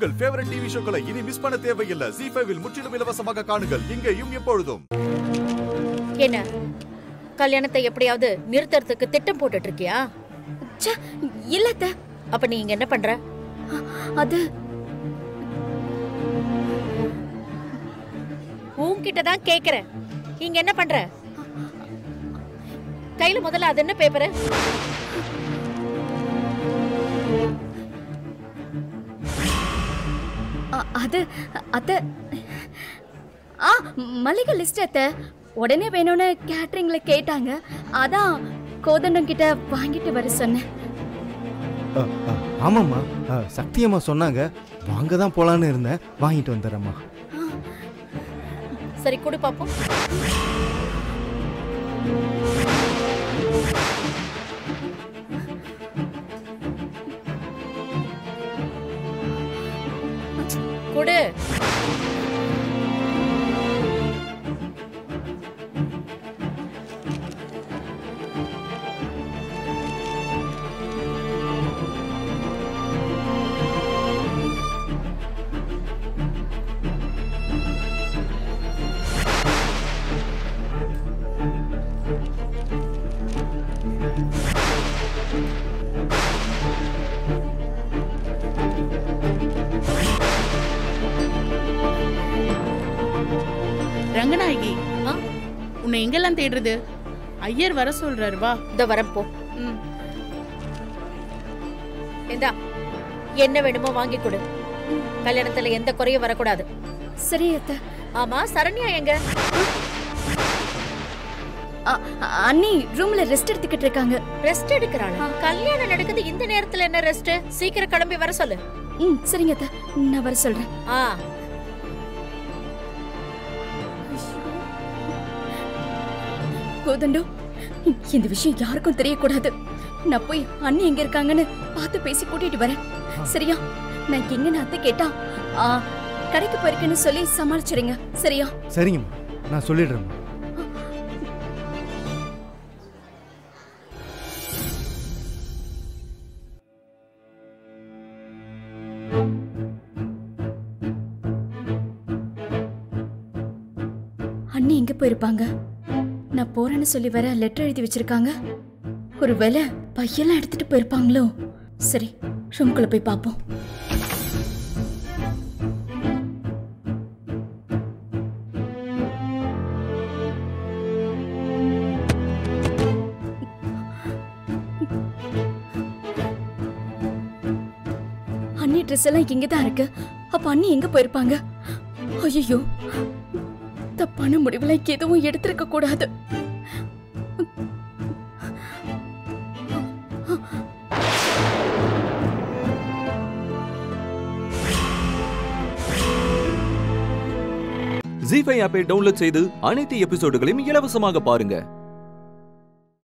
உங்கள் favourite TV ஷோக்களை இனி miss பண்ண தேவையில்லை ஜி ஃபைவில் முற்றிலும் இலவசமாக காணுங்கள் இங்கேயும் எப்பொழுதும் என்ன கல்யாணத்தை எப்படியாவது நிறுத்தறதுக்கு திட்டம் போட்டுட்டு இருக்கியா ச்சே, இல்ல அத்தை அப்ப நீ இங்க என்ன பண்ற அது உன்கிட்ட தான் கேக்குறேன் இங்க என்ன பண்ற கையில முதல்ல அது என்ன பேப்பரு அ- அது அத்தை ஆ மளிகை லிஸ்ட் அத்தை உடனே வேணும்னு கேட்டரிங்ல கேட்டாங்க அதான் கோதண்டம் கிட்ட வாங்கிட்டு வர சொன்னேன் அ, அ, ஆமாம்மா அ, சக்தியம்மா சொன்னாங்க வாங்க தான் போலான்னு இருந்தேன் வாங்கிட்டு வந்துடுறேம்மா சரி குடு பாப்போம் குடு ரங்கநாயகி ஆ? உன்னை எங்கெல்லாம் தேடுறது ஐயர் வர சொல்றாரு வா இந்த வரேன் போ ம். இந்தா என்ன வேணுமோ வாங்கி கொடு கல்யாணத்துல எந்த குறையும் வரக்கூடாது சரி அத்தை ஆமா சரண்யா எங்க அ- அ- அண்ணி ரூம்ல ரெஸ்ட் எடுத்துக்கிட்டு இருக்காங்க ரெஸ்ட் எடுக்கிறாளா கல்யாணம் நடக்குது இந்த நேரத்துல என்ன ரெஸ்ட் சீக்கிரம் கிளம்பி வர சொல்லு ம் சரிங்க அத்தை நான் வர சொல்றேன் ஆ கோதண்டம் இந்த விஷயம் யாருக்கும் தெரியக்கூடாது நான் போய் அண்ணி எங்க இருக்காங்கன்னு பார்த்து பேசி கூட்டிட்டு வரேன் சரியா நான் எங்கன்னு அத்தை கேட்டா ஆ, கடைக்கு போயிருக்கேன்னு சொல்லி சமாளிச்சிருங்க சரியா சரிங்கம்மா நான் சொல்லிடுறேம்மா அண்ணி எங்க போயிருப்பாங்க நான் போறேன்னு சொல்லி வேற லெட்டர் எழுதி வச்சிருக்காங்க ஒருவேளை பையெல்லாம் எடுத்துட்டு போயிருப்பாங்களோ சரி ரூம்குள்ள போய் பார்ப்போம் அண்ணி ட்ரெஸ் எல்லாம் இங்க தான் இருக்கு அப்ப அண்ணி எங்க போயிருப்பாங்க ஐயோ தப்பான முடிவுல எதுவும் எடுத்திருக்க கூடாது ஜி ஃபைவ் ஆப்பை டவுன்லோட் செய்து அனைத்து எபிசோடுகளையும் இலவசமாக பாருங்க